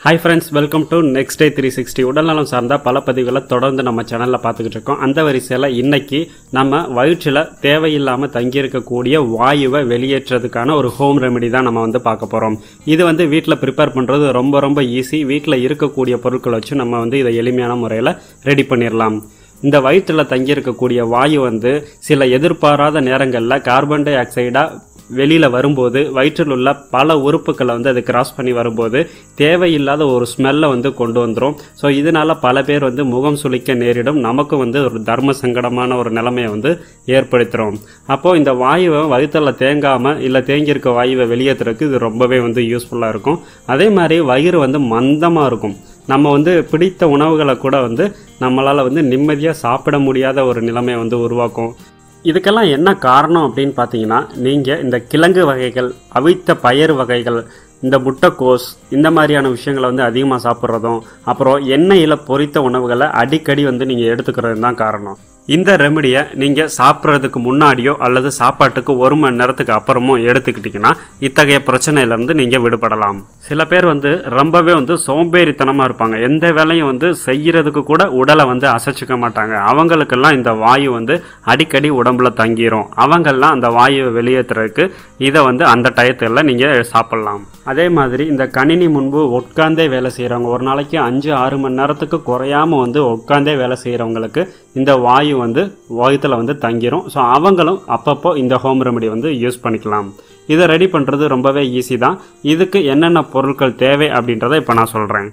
hi friends welcome to next day three sixty உடல்நலம் சார்ந்த பல பதிவுகளை தொடர்ந்து நம்ம சேனலில் பார்த்துக்கிட்டு இருக்கோம் அந்த வரிசையில் இன்னைக்கு நம்ம வயிற்றில் தேவையில்லாமல் தங்கியிருக்கக்கூடிய வாயுவை வெளியேற்றதுக்கான ஒரு ஹோம் ரெமெடி தான் நம்ம வந்து பார்க்க போகிறோம் இது வந்து வீட்டில் ப்ரிப்பேர் பண்ணுறது ரொம்ப ரொம்ப ஈஸி வீட்டில் இருக்கக்கூடிய பொருட்களை வச்சு நம்ம வந்து இதை எளிமையான முறையில் ரெடி பண்ணிடலாம் இந்த வயிற்றில் தங்கியிருக்கக்கூடிய வாயு வந்து சில எதிர்பாராத நேரங்களில் கார்பன் டை ஆக்சைடாக வெளியில் வரும்போது வயிற்றில் உள்ள பல உறுப்புகளை வந்து அது கிராஸ் பண்ணி வரும்போது தேவையில்லாத ஒரு ஸ்மெல்லை வந்து கொண்டு வந்துடும் ஸோ இதனால் பல பேர் வந்து முகம் சுளிக்க நேரிடும் நமக்கும் வந்து ஒரு தர்ம சங்கடமான ஒரு நிலைமையை வந்து ஏற்படுத்துகிறோம் அப்போது இந்த வாயுவை வயிற்றில் தேங்காமல் இல்லை தேங்கியிருக்க வாயுவை வெளியேற்றுறதுக்கு இது ரொம்பவே வந்து யூஸ்ஃபுல்லாக இருக்கும் அதே மாதிரி வயிறு வந்து மந்தமாக இருக்கும் நம்ம வந்து பிடித்த உணவுகளை கூட வந்து நம்மளால் வந்து நிம்மதியாக சாப்பிட முடியாத ஒரு நிலைமையை வந்து உருவாக்கும் இதுக்கெல்லாம் என்ன காரணம் அப்படின்னு பார்த்தீங்கன்னா நீங்கள் இந்த கிழங்கு வகைகள் அவித்த பயறு வகைகள் இந்த முட்டைக்கோஸ் இந்த மாதிரியான விஷயங்களை வந்து அதிகமாக சாப்பிட்றதும் அப்புறம் எண்ணெயில் பொரித்த உணவுகளை அடிக்கடி வந்து நீங்கள் எடுத்துக்கிறது தான் காரணம் இந்த ரெமடியை நீங்கள் சாப்பிட்றதுக்கு முன்னாடியோ அல்லது சாப்பாட்டுக்கு ஒரு மணி நேரத்துக்கு அப்புறமோ எடுத்துக்கிட்டிங்கன்னா இத்தகைய பிரச்சனையிலேருந்து நீங்கள் விடுபடலாம் சில பேர் வந்து ரொம்பவே வந்து சோம்பேறித்தனமாக இருப்பாங்க எந்த வேலையும் வந்து செய்யறதுக்கு கூட உடலை வந்து அசைச்சிக்க மாட்டாங்க அவங்களுக்கெல்லாம் இந்த வாயு வந்து அடிக்கடி உடம்புல தங்கிரும் அவங்கெல்லாம் அந்த வாயுவை வெளியேற்றுறதுக்கு இதை வந்து அந்த டயத்தில் நீங்கள் சாப்பிட்லாம் அதே மாதிரி இந்த கணினி முன்பு உட்காந்தே வேலை செய்கிறவங்க ஒரு நாளைக்கு அஞ்சு ஆறு மணி நேரத்துக்கு குறையாம வந்து உட்காந்தே வேலை செய்கிறவங்களுக்கு இந்த வாயு வந்து வயிற்றில் வந்து தங்கிரும் ஸோ அவங்களும் அப்பப்போ இந்த ஹோம் ரெமெடி வந்து யூஸ் பண்ணிக்கலாம் இதை ரெடி பண்ணுறது ரொம்பவே ஈஸி தான் இதுக்கு என்னென்ன பொருட்கள் தேவை அப்படின்றத இப்போ நான் சொல்கிறேன்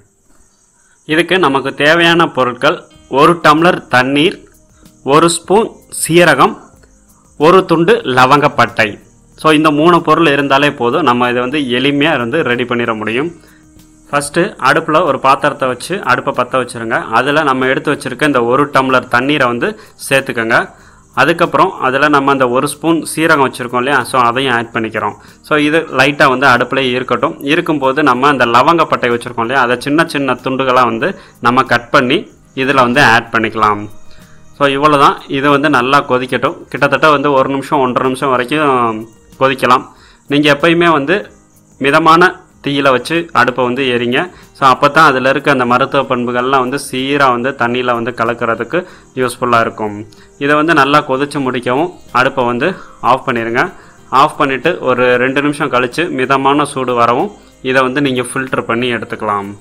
இதுக்கு நமக்கு தேவையான பொருட்கள் ஒரு டம்ளர் தண்ணீர் ஒரு ஸ்பூன் சீரகம் ஒரு துண்டு லவங்கப்பட்டை ஸோ இந்த மூணு பொருள் இருந்தாலே போதும் நம்ம இதை வந்து எளிமையாக இருந்து ரெடி பண்ணிட முடியும் ஃபஸ்ட்டு அடுப்பில் ஒரு பாத்திரத்தை வச்சு அடுப்பை பற்ற வச்சுருங்க அதில் நம்ம எடுத்து வச்சுருக்க இந்த ஒரு டம்ளர் தண்ணீரை வந்து சேர்த்துக்கோங்க அதுக்கப்புறம் அதில் நம்ம அந்த ஒரு ஸ்பூன் சீரகம் வச்சுருக்கோம் இல்லையா ஸோ அதையும் ஆட் பண்ணிக்கிறோம் ஸோ இது லைட்டாக வந்து அடுப்புலேயே இருக்கட்டும் இருக்கும்போது நம்ம அந்த லவங்கப்பட்டை வச்சுருக்கோம் இல்லையா அதை சின்ன சின்ன துண்டுகளாக வந்து நம்ம கட் பண்ணி இதில் வந்து ஆட் பண்ணிக்கலாம் ஸோ இவ்வளோ தான் இது வந்து நல்லா கொதிக்கட்டும் கிட்டத்தட்ட வந்து ஒரு நிமிஷம் ஒன்றரை நிமிஷம் வரைக்கும் கொதிக்கலாம் நீங்கள் எப்பயுமே வந்து மிதமான தீயில வச்சு அடுப்பை வந்து எரிங்க ஸோ அப்போ தான் அதில் இருக்க அந்த மருத்துவ பண்புகள்லாம் வந்து சீராக வந்து தண்ணியில் வந்து கலக்கிறதுக்கு யூஸ்ஃபுல்லாக இருக்கும் இதை வந்து நல்லா கொதித்து முடிக்கவும் அடுப்பை வந்து ஆஃப் பண்ணிடுங்க ஆஃப் பண்ணிவிட்டு ஒரு ரெண்டு நிமிஷம் கழித்து மிதமான சூடு வரவும் இதை வந்து நீங்கள் ஃபில்டர் பண்ணி எடுத்துக்கலாம்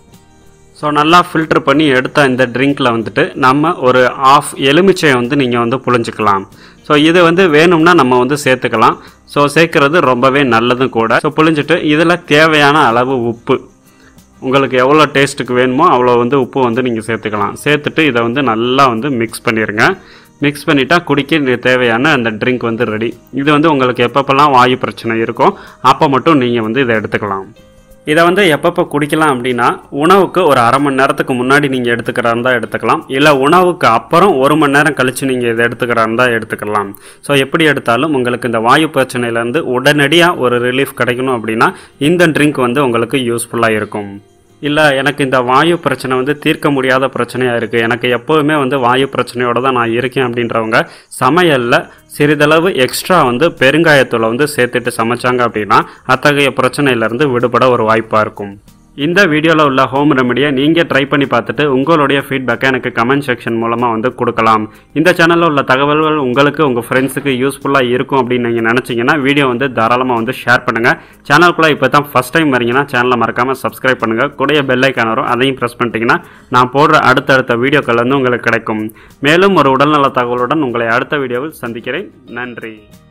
ஸோ நல்லா ஃபில்டர் பண்ணி எடுத்த இந்த ட்ரிங்க்கில் வந்துட்டு நம்ம ஒரு ஆஃப் எலுமிச்சையை வந்து நீங்கள் வந்து புழிஞ்சிக்கலாம் ஸோ இது வந்து வேணும்னா நம்ம வந்து சேர்த்துக்கலாம் ஸோ சேர்க்குறது ரொம்பவே நல்லதும் கூட ஸோ புழிஞ்சிட்டு இதில் தேவையான அளவு உப்பு உங்களுக்கு எவ்வளோ டேஸ்ட்டுக்கு வேணுமோ அவ்வளோ வந்து உப்பு வந்து நீங்கள் சேர்த்துக்கலாம் சேர்த்துட்டு இதை வந்து நல்லா வந்து மிக்ஸ் பண்ணிடுங்க மிக்ஸ் பண்ணிட்டா குடிக்க தேவையான அந்த ட்ரிங்க் வந்து ரெடி இது வந்து உங்களுக்கு எப்பப்பெல்லாம் வாயு பிரச்சனை இருக்கோ அப்போ மட்டும் நீங்கள் வந்து இதை எடுத்துக்கலாம் இதை வந்து எப்பப்போ குடிக்கலாம் அப்படின்னா உணவுக்கு ஒரு அரை மணி நேரத்துக்கு முன்னாடி நீங்கள் எடுத்துக்கிறா இருந்தால் எடுத்துக்கலாம் இல்லை உணவுக்கு அப்புறம் ஒரு மணி நேரம் கழித்து நீங்கள் இதை எடுத்துக்கிறா இருந்தால் எடுத்துக்கலாம் ஸோ எப்படி எடுத்தாலும் உங்களுக்கு இந்த வாயு பிரச்சனையிலேருந்து உடனடியாக ஒரு ரிலீஃப் கிடைக்கணும் அப்படின்னா இந்த ட்ரிங்க் வந்து உங்களுக்கு யூஸ்ஃபுல்லாக இருக்கும் இல்லை எனக்கு இந்த வாயு பிரச்சனை வந்து தீர்க்க முடியாத பிரச்சனையாக இருக்குது எனக்கு எப்போவுமே வந்து வாயு பிரச்சனையோட தான் நான் இருக்கேன் அப்படின்றவங்க சமையலில் சிறிதளவு எக்ஸ்ட்ரா வந்து பெருங்காயத்தூளை வந்து சேர்த்துட்டு சமைச்சாங்க அப்படின்னா அத்தகைய பிரச்சனையிலேருந்து விடுபட ஒரு வாய்ப்பாக இருக்கும் இந்த வீடியோவில் உள்ள ஹோம் ரெமடியை நீங்கள் ட்ரை பண்ணி பார்த்துட்டு உங்களுடைய ஃபீட்பேக்கை எனக்கு கமெண்ட் செக்ஷன் மூலமாக வந்து கொடுக்கலாம் இந்த சேனலில் உள்ள தகவல்கள் உங்களுக்கு உங்கள் ஃப்ரெண்ட்ஸுக்கு யூஸ்ஃபுல்லாக இருக்கும் அப்படின்னு நீங்கள் நினச்சிங்கன்னா வீடியோ வந்து தாராளமாக வந்து ஷேர் பண்ணுங்கள் சேனலுக்குள்ளே இப்போ தான் ஃபஸ்ட் டைம் வரீங்கன்னா சேனலை மறக்காமல் சப்ஸ்கிரைப் பண்ணுங்கள் கூடிய பெல் ஐக்கான் வரும் அதையும் ப்ரெஸ் பண்ணிட்டீங்கன்னா நான் போடுற அடுத்தடுத்த வீடியோக்கள் வந்து உங்களுக்கு கிடைக்கும் மேலும் ஒரு உடல்நல தகவலுடன் உங்களை அடுத்த வீடியோவில் சந்திக்கிறேன் நன்றி